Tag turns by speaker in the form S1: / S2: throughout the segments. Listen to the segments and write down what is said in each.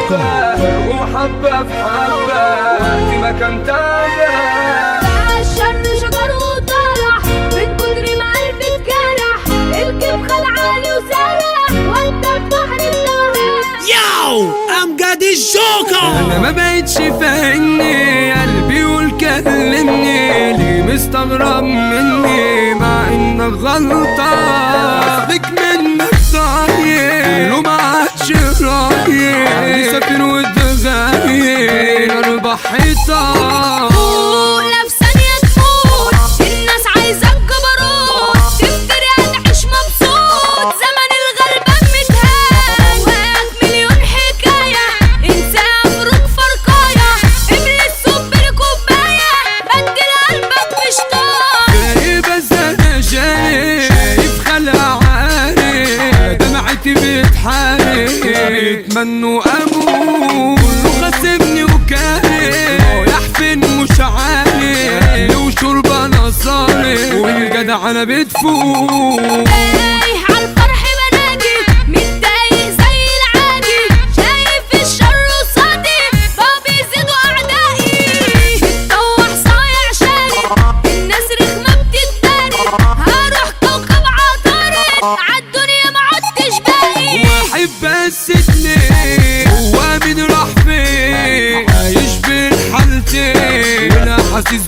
S1: وحبة في حبة وقت ما كان تعبان
S2: بقى الشر شجر وطرح من كتر ما قلبي اتجرح الكيف خلعاني وسرح وانت في بحر النهر
S3: Yo, I'm got this joker.
S1: انا ما بقتش فاهمني قلبي يقول كلمني ليه مستغرب مني مع انك غلطة اصلك منك صاير كله ما عادش رايق سافر وتغير اربع حيطان
S2: فوق لا في ثانية تفوت الناس عايزاك جبروت تفتري هتعيش مبسوط زمن الغلبان متهان جواك مليون حكاية انسى امرك فرقاية املي السوق بالكوباية بدل قلبك مش طايق
S1: جاي بس انا شايف شايف خلع عارف دمعتي بتحارب بيتمنوا اموت كله خاسبني وكاره رايح فين مش عارف وشرب انا صارف والجدع انا بتفوق
S2: تايه عالفرح بنادي متضايق زي العادي شايف الشر قصادي بقوا بيزيدوا اعدائي بتطوح صايع شارد الناس رخمه بتتداري هروح كوكب عطارد عالدنيا ما عدتش باقي
S1: واحد بس اتنين هو مين راح فين عايش بين حالتين وانا حاسس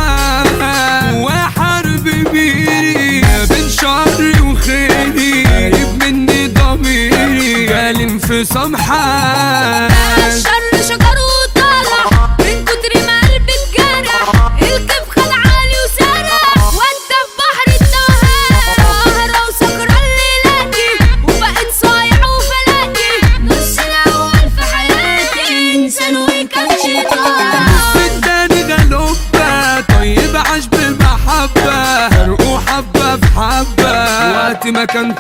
S1: جوعان وحرب بيري ما بين شر وخيري غايب مني ضميري جالي انفصام حال
S2: الشر شجر وطلع من كتر ما قلبي اتجرح الكيف خلعاني وسرح وانت في بحر التوهان سهرة وسكران ليلاتي وبقيت صايع وفلاتي نص الاول في حياتي انسان وكان شيطان
S1: التاني غلوبة طيب عاش بالمحبة فرقوا حبة في حبة وقت ما كان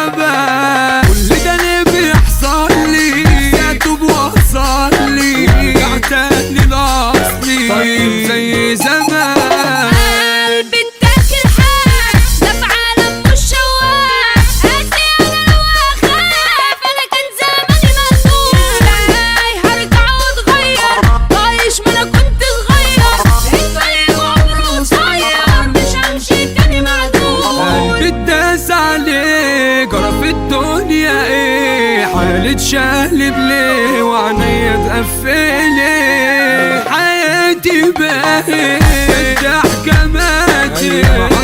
S1: تعبان كل ده ليه بيحصل لي اتوب واصل لي ارجع تاني لاصلي طيب زي زمان
S2: قلبي اتاكل حاف ده في عالم مش شواف قاسي انا لو اخاف انا كان زماني مقتول ازاي هرجع واتغير طايش ما انا كنت صغير الطريق عمره قصير مش همشي تاني معدول
S1: قلبي اتداس عليه جرى في الدنيا ايه حالة شقلب ليه وعينيا اتقفلت حياتي بقت الضحكة ماتت